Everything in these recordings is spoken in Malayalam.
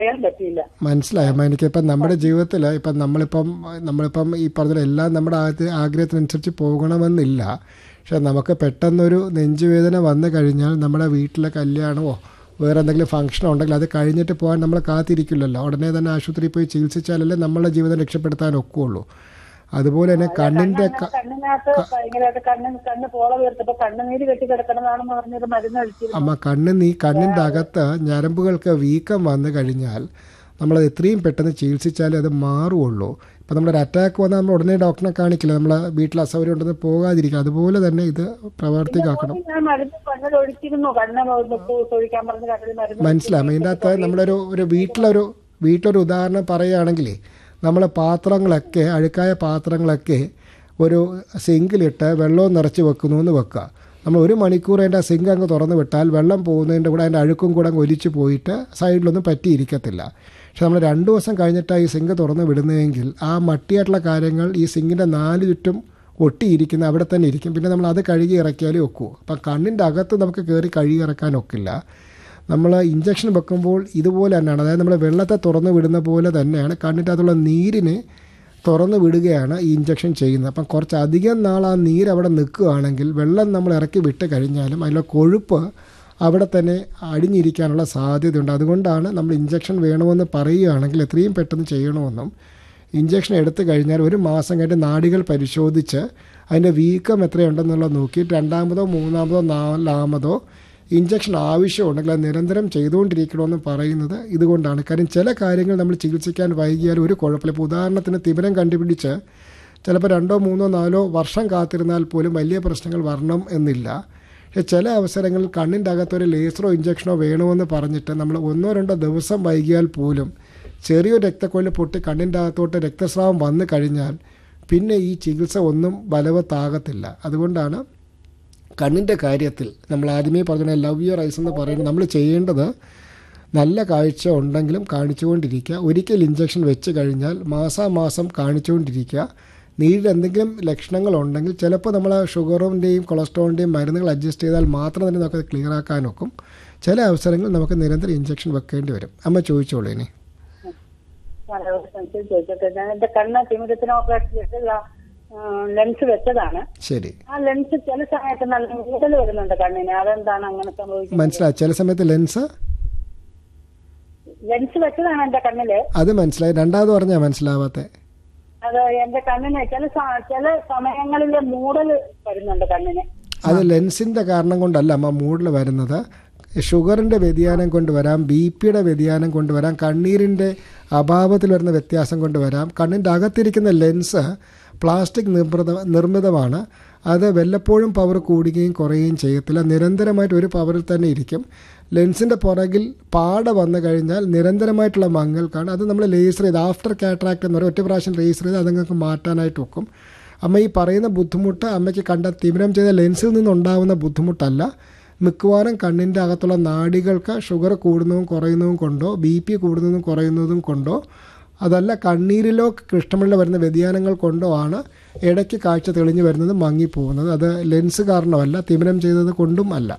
പറയാൻ പറ്റിയില്ല മനസ്സിലായി അമ്മ എനിക്കിപ്പം നമ്മുടെ ജീവിതത്തിൽ ഇപ്പം നമ്മളിപ്പം നമ്മളിപ്പം ഈ പറഞ്ഞ എല്ലാം നമ്മുടെ ആഗ്ര- ആഗ്രഹത്തിനനുസരിച്ച് പോകണമെന്നില്ല പക്ഷെ നമുക്ക് പെട്ടെന്നൊരു നെഞ്ചുവേദന വന്നു കഴിഞ്ഞാൽ നമ്മുടെ വീട്ടിലെ കല്യാണമോ വേറെ എന്തെങ്കിലും ഫംഗ്ഷനോ ഉണ്ടെങ്കിൽ അത് കഴിഞ്ഞിട്ട് പോകാൻ നമ്മൾ കാത്തിരിക്കില്ലല്ലോ ഉടനെ തന്നെ ആശുപത്രിയിൽ പോയി ചികിത്സിച്ചാലല്ലേ നമ്മളെ ജീവിതം രക്ഷപ്പെടുത്താൻ ഒക്കുള്ളൂ അതുപോലെ തന്നെ കണ്ണിൻ്റെ ക- കണ്ണിനകത്ത് ഭയങ്കരമായിട്ട് കണ്ണ് കണ്ണ് പോള വീർത്തപ്പോ കണ്ണുനീര് കെട്ടി കിടക്കണതാണെന്ന് പറഞ്ഞൊരു മരുന്ന് കഴിച്ചിരുന്നു അമ്മ കണ്ണ് നീ കണ്ണിൻ്റെ അകത്ത് ഞരമ്പുകൾക്ക് വീക്കം വന്നു കഴിഞ്ഞാൽ നമ്മളത് എത്രയും പെട്ടെന്ന് ചികിത്സിച്ചാലേ അത് മാറുള്ളൂ ഇപ്പം നമ്മളൊരു അറ്റാക്ക് വന്നാൽ നമ്മൾ ഉടനെ ഡോക്ടറെ കാണിക്കില്ല നമ്മൾ വീട്ടിൽ അസൗകര്യം ഉണ്ടെന്ന് പോകാതിരിക്കുക അതുപോലെ തന്നെ ഇത് പ്രവർത്തിക്കാക്കണം ഞാൻ മരുന്ന് കണ്ണിൽ ഒഴിച്ചിരുന്നു കണ്ണ് ഒഴിക്കാൻ പറഞ്ഞ് കണ്ണിൽ മരുന്ന് മനസ്സിലാവും ഇതിൻ്റെ അകത്ത് നമ്മളൊരു ഒരു വീട്ടിലൊരു വീട്ടിലൊരു ഉദാഹരണം പറയുകയാണെങ്കിൽ നമ്മൾ പാത്രങ്ങളൊക്കെ അഴുക്കായ പാത്രങ്ങളൊക്കെ ഒരു സിങ്കിലിട്ട് വെള്ളവും നിറച്ച് വെക്കുന്നു എന്ന് വെക്കുക നമ്മൾ ഒരു മണിക്കൂർ അതിൻ്റെ ആ സിങ്ക് അങ്ങ് തുറന്ന് വിട്ടാൽ വെള്ളം പോകുന്നതിൻ്റെ കൂടെ അതിൻ്റെ അഴുക്കും കൂടെ അങ്ങ് ഒലിച്ച് പോയിട്ട് സൈഡിലൊന്നും പറ്റിയിരിക്കത്തില്ല പക്ഷെ നമ്മൾ രണ്ട് ദിവസം കഴിഞ്ഞിട്ടാണ് ഈ സിങ്ക് തുറന്ന് വിടുന്നതെങ്കിൽ ആ മട്ടിയായിട്ടുള്ള കാര്യങ്ങൾ ഈ സിങ്കിൻ്റെ നാല് ചുറ്റും ഒട്ടിയിരിക്കുന്ന അവിടെ തന്നെ ഇരിക്കും പിന്നെ നമ്മൾ അത് കഴുകി ഇറക്കിയാലേ ഒക്കൂ അപ്പം കണ്ണിൻ്റെ അകത്ത് നമുക്ക് കയറി കഴുകി ഇറക്കാൻ ഒക്കില്ല നമ്മൾ ഇഞ്ചക്ഷൻ വെക്കുമ്പോൾ ഇതുപോലെ തന്നെയാണ് അതായത് നമ്മൾ വെള്ളത്തെ തുറന്ന് വിടുന്ന പോലെ തന്നെയാണ് കണ്ണിൻ്റെ അകത്തുള്ള നീരിനെ തുറന്ന് വിടുകയാണ് ഈ ഇഞ്ചക്ഷൻ ചെയ്യുന്നത് അപ്പം കുറച്ച് അധികം നാൾ ആ നീര് അവിടെ നിൽക്കുകയാണെങ്കിൽ വെള്ളം നമ്മൾ ഇറക്കി വിട്ട് കഴിഞ്ഞാലും അതിലെ കൊഴുപ്പ് അവിടെ തന്നെ അടിഞ്ഞിരിക്കാനുള്ള സാധ്യതയുണ്ട് അതുകൊണ്ടാണ് നമ്മൾ ഇഞ്ചക്ഷൻ വേണമെന്ന് പറയുകയാണെങ്കിൽ എത്രയും പെട്ടെന്ന് ചെയ്യണമെന്നും ഇഞ്ചക്ഷൻ എടുത്തു കഴിഞ്ഞാൽ ഒരു മാസം കഴിഞ്ഞ് നാഡികൾ പരിശോധിച്ച് അതിൻ്റെ വീക്കം എത്രയുണ്ടെന്നുള്ളത് നോക്കിയിട്ട് രണ്ടാമതോ മൂന്നാമതോ നാലാമതോ ഇഞ്ചക്ഷൻ ആവശ്യമുണ്ടെങ്കിൽ അത് നിരന്തരം ചെയ്തുകൊണ്ടിരിക്കണമെന്ന് പറയുന്നത് ഇതുകൊണ്ടാണ് കാര്യം ചില കാര്യങ്ങൾ നമ്മൾ ചികിത്സിക്കാൻ വൈകിയാൽ ഒരു കുഴപ്പമില്ല ഇപ്പോൾ ഉദാഹരണത്തിന് തിമിരം കണ്ടുപിടിച്ച് ചിലപ്പോൾ രണ്ടോ മൂന്നോ നാലോ വർഷം കാത്തിരുന്നാൽ പോലും വലിയ പ്രശ്നങ്ങൾ വരണം എന്നില്ല പക്ഷേ ചില അവസരങ്ങളിൽ കണ്ണിൻ്റെ അകത്തൊരു ലേസറോ ഇഞ്ചക്ഷനോ വേണമെന്ന് പറഞ്ഞിട്ട് നമ്മൾ ഒന്നോ രണ്ടോ ദിവസം വൈകിയാൽ പോലും ചെറിയൊരു രക്തക്കൊഴൽ പൊട്ടി കണ്ണിൻ്റെ അകത്തോട്ട് രക്തസ്രാവം വന്നു കഴിഞ്ഞാൽ പിന്നെ ഈ ചികിത്സ ഒന്നും ബലവത്താകത്തില്ല അതുകൊണ്ടാണ് കണ്ണിൻ്റെ കാര്യത്തിൽ നമ്മൾ ആദ്യമേ പറഞ്ഞ ലവ് യുവർ ഐസ് എന്ന് പറയുന്നത് നമ്മൾ ചെയ്യേണ്ടത് നല്ല കാഴ്ച ഉണ്ടെങ്കിലും കാണിച്ചുകൊണ്ടിരിക്കുക ഒരിക്കൽ ഇഞ്ചക്ഷൻ വെച്ച് കഴിഞ്ഞാൽ മാസാമാസം കാണിച്ചുകൊണ്ടിരിക്കുക നീരിൽ എന്തെങ്കിലും ലക്ഷണങ്ങൾ ഉണ്ടെങ്കിൽ ചിലപ്പോൾ നമ്മൾ ഷുഗറിൻ്റെയും കൊളസ്ട്രോളിൻ്റെയും മരുന്നുകൾ അഡ്ജസ്റ്റ് ചെയ്താൽ മാത്രം തന്നെ നമുക്ക് ക്ലിയർ ആക്കാനൊക്കും ചില അവസരങ്ങളിൽ നമുക്ക് നിരന്തരം ഇഞ്ചക്ഷൻ വെക്കേണ്ടി വരും അമ്മ ചോദിച്ചോളൂ ഇനി വളരെ സംശയം ചോദിച്ചോട്ടെ ഞാൻ എന്റെ കണ്ണ് തിമിരത്തിന് ഓപ്പറേഷൻ ചെയ്തില്ല ലെൻസ് വെച്ചതാണ് ശരി ആ ലെൻസ് ചില സമയത്ത് നല്ല മൂടൽ വരുന്നുണ്ട് കണ്ണിന് അതെന്താണ് അങ്ങനെ സംഭവിക്കുന്നത് മനസ്സിലായി ചില സമയത്ത് ലെൻസ് ലെൻസ് വെച്ചതാണ് എന്റെ കണ്ണില് അത് മനസ്സിലായി രണ്ടാമത് പറഞ്ഞാൽ മനസ്സിലാവാത്തത് അത് എന്റെ കണ്ണിന് ചില സ- ചില സമയങ്ങളിൽ മൂടൽ വരുന്നുണ്ട് കണ്ണിന് അത് ലെൻസിൻ്റെ കാരണം കൊണ്ടല്ല അമ്മ മൂഡിൽ വരുന്നത് ഷുഗറിൻ്റെ വ്യതിയാനം കൊണ്ട് വരാം ബി പിയുടെ വ്യതിയാനം കൊണ്ട് വരാം കണ്ണീരിൻ്റെ അഭാവത്തിൽ വരുന്ന വ്യത്യാസം കൊണ്ട് വരാം കണ്ണിൻ്റെ അകത്തിരിക്കുന്ന ലെൻസ് പ്ലാസ്റ്റിക് നിർമ്മിത നിർമ്മിതമാണ് അത് വല്ലപ്പോഴും പവർ കൂടുകയും കുറയുകയും ചെയ്യത്തില്ല നിരന്തരമായിട്ട് ഒരു പവറിൽ തന്നെ ഇരിക്കും ലെൻസിൻ്റെ പുറകിൽ പാട വന്നു കഴിഞ്ഞാൽ നിരന്തരമായിട്ടുള്ള മങ്ങൽക്കാണ് അത് നമ്മൾ ലേസർ ചെയ്ത് ആഫ്റ്റർ കാറ്ററാക്ട് എന്ന് പറയും ഒറ്റ പ്രാവശ്യം ലേസർ ചെയ്ത് അതങ്ങൾക്ക് മാറ്റാനായിട്ട് വെക്കും അമ്മ ഈ പറയുന്ന ബുദ്ധിമുട്ട് അമ്മയ്ക്ക് കണ്ട തിമിരം ചെയ്ത ലെൻസിൽ നിന്നുണ്ടാവുന്ന ബുദ്ധിമുട്ടല്ല മിക്കവാറും കണ്ണിൻ്റെ അകത്തുള്ള നാഡികൾക്ക് ഷുഗർ കൂടുന്നതും കുറയുന്നതും കൊണ്ടോ ബി പി കൂടുന്നതും കുറയുന്നതും കൊണ്ടോ അതല്ല കണ്ണീരിലോ കൃഷ്ണമണിലോ വരുന്ന വ്യതിയാനങ്ങൾ കൊണ്ടോ ആണ് ഇടയ്ക്ക് കാഴ്ച തെളിഞ്ഞു വരുന്നത് മങ്ങിപ്പോകുന്നത് അത് ലെൻസ് കാരണമല്ല തിമിരം ചെയ്തത് കൊണ്ടും അല്ല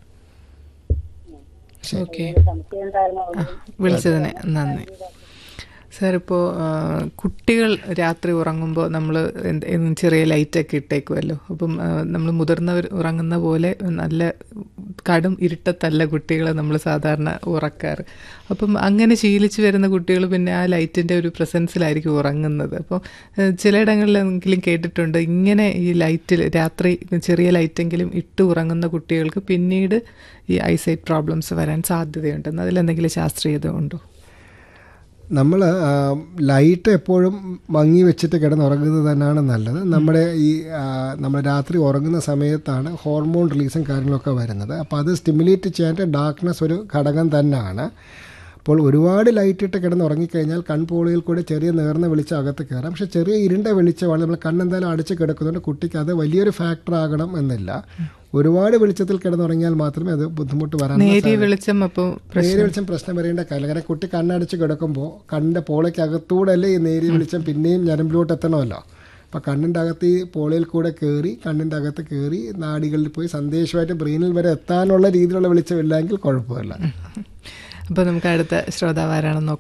ഓക്കെ സംശയം ഉണ്ടായിരുന്നു വിളിച്ചതിന് നന്ദി സാർ ഇപ്പോൾ കുട്ടികൾ രാത്രി ഉറങ്ങുമ്പോൾ നമ്മൾ ചെറിയ ലൈറ്റൊക്കെ ഇട്ടേക്കുമല്ലോ അപ്പം നമ്മൾ മുതിർന്നവർ ഉറങ്ങുന്ന പോലെ നല്ല കടും ഇരുട്ടത്തല്ല കുട്ടികളെ നമ്മൾ സാധാരണ ഉറക്കാറ് അപ്പം അങ്ങനെ ശീലിച്ച് വരുന്ന കുട്ടികൾ പിന്നെ ആ ലൈറ്റിൻ്റെ ഒരു പ്രസൻസിലായിരിക്കും ഉറങ്ങുന്നത് അപ്പോൾ ചിലയിടങ്ങളിലെങ്കിലും കേട്ടിട്ടുണ്ട് ഇങ്ങനെ ഈ ലൈറ്റിൽ രാത്രി ചെറിയ ലൈറ്റെങ്കിലും ഇട്ട് ഉറങ്ങുന്ന കുട്ടികൾക്ക് പിന്നീട് ഈ ഐസൈറ്റ് പ്രോബ്ലംസ് വരാൻ സാധ്യതയുണ്ടെന്ന് അതിലെന്തെങ്കിലും ശാസ്ത്രീയത ഉണ്ടോ നമ്മൾ ലൈറ്റ് എപ്പോഴും മങ്ങി വെച്ചിട്ട് കിടന്നുറങ്ങുന്നത് തന്നെയാണ് നല്ലത് നമ്മുടെ ഈ നമ്മൾ രാത്രി ഉറങ്ങുന്ന സമയത്താണ് ഹോർമോൺ റിലീസും കാര്യങ്ങളൊക്കെ വരുന്നത് അപ്പോൾ അത് സ്റ്റിമുലേറ്റ് ചെയ്യാനായിട്ട് ഡാർക്ക്നെസ് ഒരു ഘടകം തന്നെയാണ് അപ്പോൾ ഒരുപാട് ലൈറ്റ് ഇട്ട് കിടന്ന് ഉറങ്ങിക്കഴിഞ്ഞാൽ കൺപോളിയിൽ കൂടെ ചെറിയ നേർന്ന വെളിച്ചം അകത്ത് കയറാം പക്ഷേ ചെറിയ ഇരുണ്ട വെളിച്ചമാണ് നമ്മൾ കണ്ണെന്തായാലും അടിച്ച് കിടക്കുന്നതുകൊണ്ട് കുട്ടിക്ക് അത് വലിയൊരു ഫാക്ടർ ആകണം എന്നില്ല ഒരുപാട് വെളിച്ചത്തിൽ കിടന്നുറങ്ങിയാൽ മാത്രമേ അത് ബുദ്ധിമുട്ട് വരാൻ നേരിയ വെളിച്ചം അപ്പോൾ നേരിയ വെളിച്ചം പ്രശ്നം വരേണ്ട കാര്യം കാരണം കുട്ടി കണ്ണടച്ച് കിടക്കുമ്പോൾ കണ്ണിൻ്റെ പോളയ്ക്ക് അകത്തൂടെ അല്ലേ ഈ നേരിയ വെളിച്ചം പിന്നെയും ഞരമ്പിലോട്ട് എത്തണമല്ലോ അപ്പോൾ കണ്ണിൻ്റെ അകത്ത് ഈ പോളയിൽ കൂടെ കയറി കണ്ണിൻ്റെ അകത്ത് കയറി നാടികളിൽ പോയി സന്ദേശമായിട്ട് ബ്രെയിനിൽ വരെ എത്താനുള്ള രീതിയിലുള്ള വെളിച്ചമില്ലെങ്കിൽ കുഴപ്പമില്ല അപ്പോൾ നമുക്ക് അടുത്ത ശ്രോതാവാരാണെന്ന് നോക്കാം